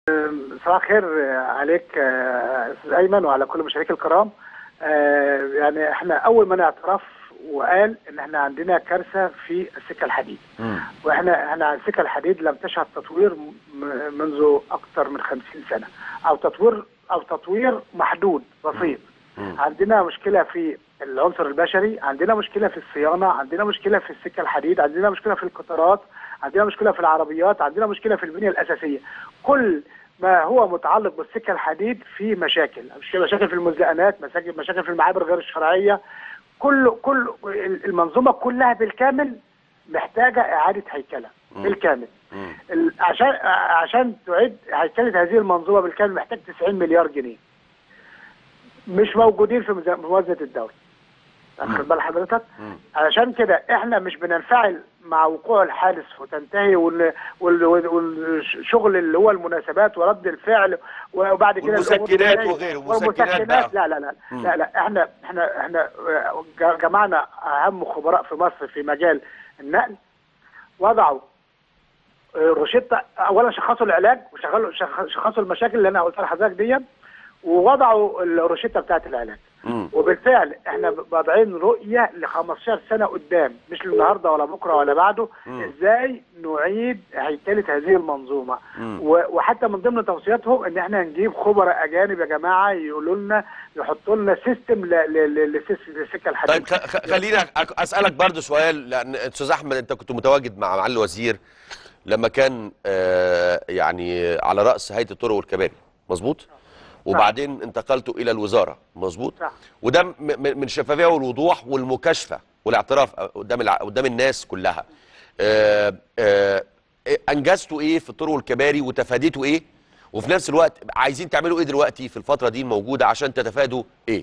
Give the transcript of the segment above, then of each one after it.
صباح الخير عليك آه، استاذ ايمن وعلى كل مشاركي الكرام آه، يعني احنا اول من اعترف وقال ان احنا عندنا كارثه في السكه الحديد واحنا احنا السكه الحديد لم تشهد تطوير م- منذ اكثر من 50 سنه او تطوير او تطوير محدود بسيط عندنا مشكله في العنصر البشري عندنا مشكله في الصيانه عندنا مشكله في السكه الحديد عندنا مشكله في القطارات عندنا مشكله في العربيات عندنا مشكله في البنيه الاساسيه كل ما هو متعلق بالسكه الحديد في مشاكل مش- مشاكل في المزلقانات مشاكل مشاكل في المعابر غير الشرعيه كل كل المنظومه كلها بالكامل محتاجه اعاده هيكله بالكامل ال- عشان عشان تعيد هيكله هذه المنظومه بالكامل محتاج 90 مليار جنيه مش موجودين في ميزان- في موازنه الدوله واخد بال حضرتك علشان كده احنا مش بننفعل مع وقوع الحادث وتنتهي وال- وال- وال- والشغل اللي هو المناسبات ورد الفعل وبعد كده الأمور والمسكنات تنتهي. وغيره، مسكنات والمسكنات بقى. لا لا لا لا لا احنا احنا احنا آه، ج- جمعنا اهم خبراء في مصر في مجال النقل وضعوا آه، روشته اولا شخصوا العلاج وشغلوا شخ- شخصوا المشاكل اللي انا قلت لحضرتك دي ووضعوا الروشته بتاعت العلاج مم. وبالفعل احنا واضعين رؤيه ل 15 سنه قدام مش النهارده ولا بكره ولا بعده ازاي نعيد هيكله هذه المنظومه و- وحتى من ضمن توصياتهم ان احنا نجيب خبراء اجانب يا جماعه يقولوا لنا يحطوا لنا سيستم ل- ل- ل- للسيس- للسكه الحديد طيب خ- خ- خليني أك- اسالك برضو سؤال لان استاذ احمد انت كنت متواجد مع معالي الوزير لما كان آه، يعني على راس هيئه الطرق والكباري مظبوط وبعدين انتقلتوا الى الوزاره مظبوط صح. وده م- م- من الشفافيه والوضوح والمكاشفه والاعتراف قدام الع- قدام الناس كلها آه، آه، انجزتوا ايه في الطرق والكباري وتفاديتوا ايه وفي نفس الوقت عايزين تعملوا ايه دلوقتي في الفتره دي الموجوده عشان تتفادوا ايه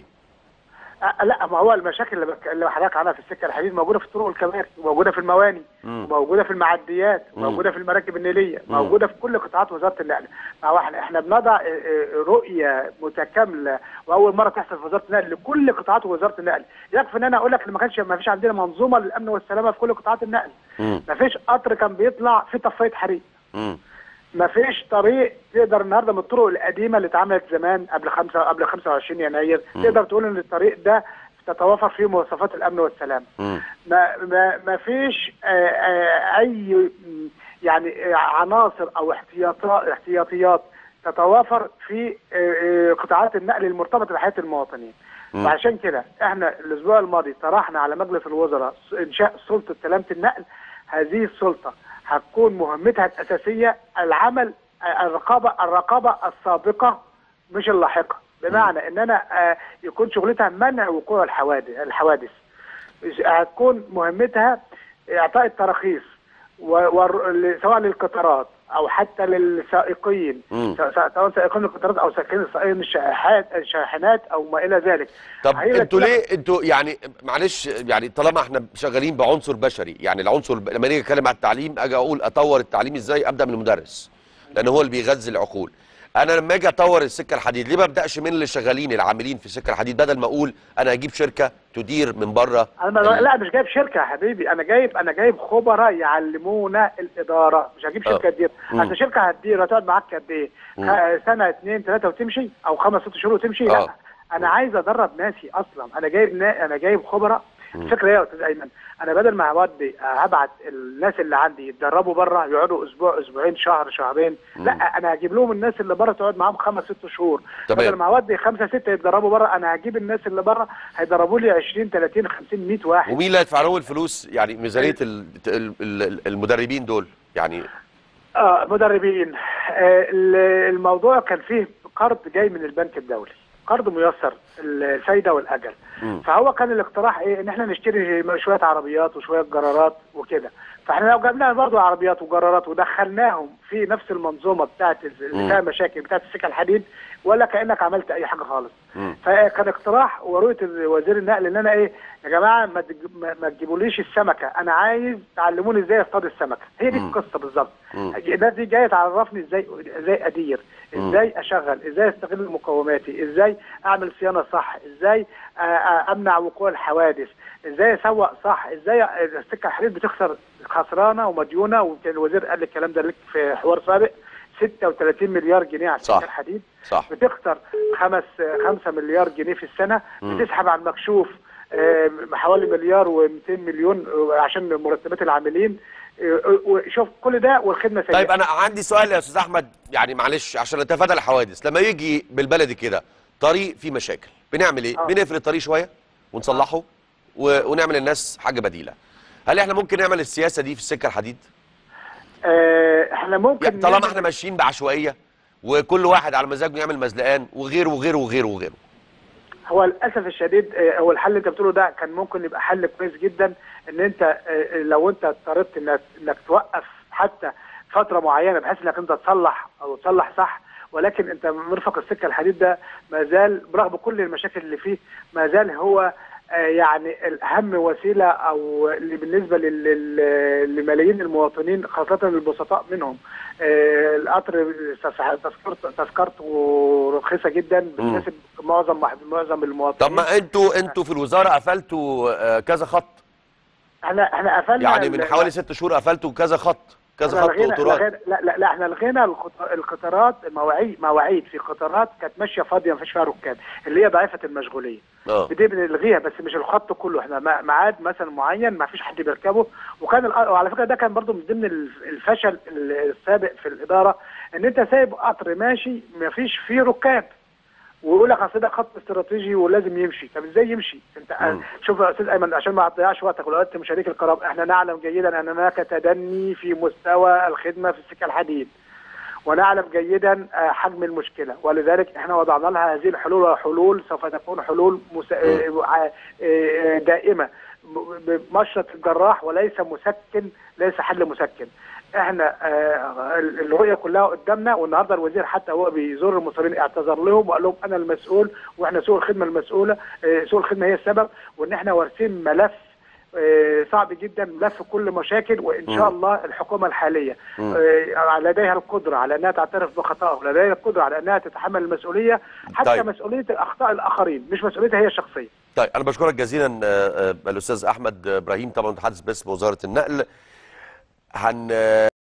أه لا ما هو المشاكل اللي, بك... اللي حضرتك عنها في السكه الحديد موجوده في الطرق والكباري وموجوده في المواني وموجوده في المعديات وموجوده في المراكب النيليه موجوده في كل قطاعات وزاره النقل ما هو احنا احنا بنضع آه، آه، رؤيه متكامله واول مره تحصل في وزاره النقل لكل قطاعات وزاره النقل يكفي ان انا اقول لك ان ما كانش ما فيش عندنا منظومه للامن والسلامه في كل قطاعات النقل مم. ما فيش قطر كان بيطلع في طفايه حريق مم. ما فيش طريق تقدر النهارده من الطرق القديمه اللي اتعملت زمان قبل خمسة قبل 25 يناير تقدر تقول ان الطريق ده تتوافر فيه مواصفات الامن والسلام مم. ما ما ما فيش آه، آه، اي م، يعني آه، عناصر او احتياطات احتياطيات تتوافر في آه، آه، قطاعات النقل المرتبطه بحياه المواطنين وعشان كده احنا الاسبوع الماضي طرحنا على مجلس الوزراء س- انشاء سلطه سلامه النقل هذه السلطه هتكون مهمتها الاساسيه العمل آه، الرقابه الرقابه السابقه مش اللاحقه بمعنى ان انا آه، يكون شغلتها منع وقوع الحوادث الحوادث هتكون مهمتها اعطاء التراخيص و... و... سواء للقطارات او حتى للسائقين مم. سواء سواء سائقين القطارات او سائقين سائقين الشاحات الشاحنات او ما الى ذلك طب هي انتوا لك- ليه انتوا يعني معلش يعني طالما احنا شغالين بعنصر بشري يعني العنصر لما نيجي اتكلم عن التعليم اجي اقول اطور التعليم ازاي ابدا من المدرس لان هو اللي بيغذي العقول انا لما اجي اطور السكه الحديد ليه ما ابداش من اللي شغالين العاملين في السكه الحديد بدل ما اقول انا اجيب شركه تدير من بره انا ما- لا مش جايب شركه يا حبيبي انا جايب انا جايب خبراء يعلمونا الاداره مش هجيب شركه آه. تدير مم. اصل شركه هتدير هتقعد معاك قد ايه خ- سنه اثنين ثلاثه وتمشي او خمس ست شهور وتمشي آه. لا انا عايز ادرب ناسي اصلا انا جايب نا... انا جايب خبراء الفكره ايه يا استاذ ايمن انا بدل ما هودي هبعت الناس اللي عندي يتدربوا بره يقعدوا اسبوع اسبوعين شهر شهرين لا انا هجيب لهم الناس اللي بره تقعد معاهم خمس ست شهور تمام. بدل ما هودي خمسه سته يتدربوا بره انا هجيب الناس اللي بره هيدربوا لي 20 30 50 100 واحد ومين اللي هيدفع لهم الفلوس يعني ميزانيه ال- ال- ال- المدربين دول يعني اه مدربين آه ال- الموضوع كان فيه قرض جاي من البنك الدولي قرض ميسر الفايده والاجل مم. فهو كان الاقتراح ايه ان احنا نشتري شويه عربيات وشويه جرارات وكده فاحنا لو جبنا برضه عربيات وجرارات ودخلناهم في نفس المنظومه بتاعت اللي فيها مشاكل بتاعت السكه الحديد ولا كانك عملت اي حاجه خالص مم. فكان اقتراح ورؤيه وزير النقل ان انا ايه يا جماعه ما تج- ما- ما تجيبوليش السمكه انا عايز تعلموني ازاي اصطاد السمكه هي دي القصه بالظبط الناس دي جايه تعرفني ازاي ازاي ادير ازاي اشغل ازاي استغل مقوماتي ازاي اعمل صيانه صح ازاي آه، آه، امنع وقوع الحوادث ازاي اسوق صح ازاي السكه الحديد بتخسر خسرانه ومديونه وكان الوزير قال الكلام ده لك في حوار سابق 36 مليار جنيه على صح. السكه الحديد صح بتخسر خمس 5 مليار جنيه في السنه بتسحب على المكشوف آه، حوالي مليار و200 مليون آه، عشان مرتبات العاملين آه، وشوف كل ده والخدمه سيئه طيب انا عندي سؤال يا استاذ احمد يعني معلش عشان نتفادى الحوادث لما يجي بالبلدي كده طريق فيه مشاكل بنعمل ايه آه. بنقفل الطريق شويه ونصلحه و... ونعمل للناس حاجه بديله هل احنا ممكن نعمل السياسه دي في السكه الحديد آه، احنا ممكن يعني طالما نعمل- احنا ماشيين بعشوائيه وكل واحد على مزاجه يعمل مزلقان وغيره وغيره وغيره وغيره هو للاسف الشديد آه، هو الحل اللي انت بتقوله ده كان ممكن يبقى حل كويس جدا ان انت آه، لو انت اضطريت انك انك توقف حتى فتره معينه بحيث انك انت تصلح او تصلح صح ولكن انت مرفق السكه الحديد ده ما زال برغم كل المشاكل اللي فيه ما زال هو آه، يعني الاهم وسيله او اللي بالنسبه لل- لل- لملايين المواطنين خاصه البسطاء منهم آه، القطر تذكرته تذكرته رخيصه جدا بتناسب معظم معظم المواطنين طب ما انتوا انتوا في الوزاره قفلتوا آه، كذا خط احنا احنا قفلنا يعني من ال- حوالي ست شهور قفلتوا كذا خط كذا احنا خط لغينا قطارات لغينا لا لا لا احنا لغينا القط- القطارات مواعيد مواعيد في قطارات كانت ماشيه فاضيه ما فيش فيها ركاب اللي هي ضعيفه المشغوليه اه بدي بنلغيها بس مش الخط كله احنا ما- ميعاد مثلا معين ما فيش حد بيركبه وكان الأ- وعلى فكره ده كان برضو من ضمن الف- الفشل السابق في الاداره ان انت سايب قطر ماشي ما فيش فيه ركاب ويقول لك اصل ده خط استراتيجي ولازم يمشي طب ازاي يمشي انت مم. شوف يا استاذ ايمن عشان ما تضيعش وقتك ولو انت مشاريك الكرام احنا نعلم جيدا ان هناك تدني في مستوى الخدمه في السكه الحديد ونعلم جيدا آه، حجم المشكله ولذلك احنا وضعنا لها هذه الحلول وحلول سوف تكون حلول مس... آه، آه، آه، دائمه ب- بمشرط الجراح وليس مسكن ليس حل مسكن احنا آه، الرؤيه كلها قدامنا والنهارده الوزير حتى هو بيزور المصابين اعتذر لهم وقال لهم انا المسؤول واحنا سوق الخدمه المسؤوله آه، سوق الخدمه هي السبب وان احنا وارثين ملف آه، صعب جدا ملف كل مشاكل وان شاء الله الحكومه الحاليه آه، لديها القدره على انها تعترف بخطأها ولديها القدره على انها تتحمل المسؤوليه حتى طيب. مسؤوليه الاخطاء الاخرين مش مسؤوليتها هي الشخصيه طيب انا بشكرك جزيلا آه، آه، الاستاذ احمد ابراهيم طبعا متحدث باسم وزاره النقل هن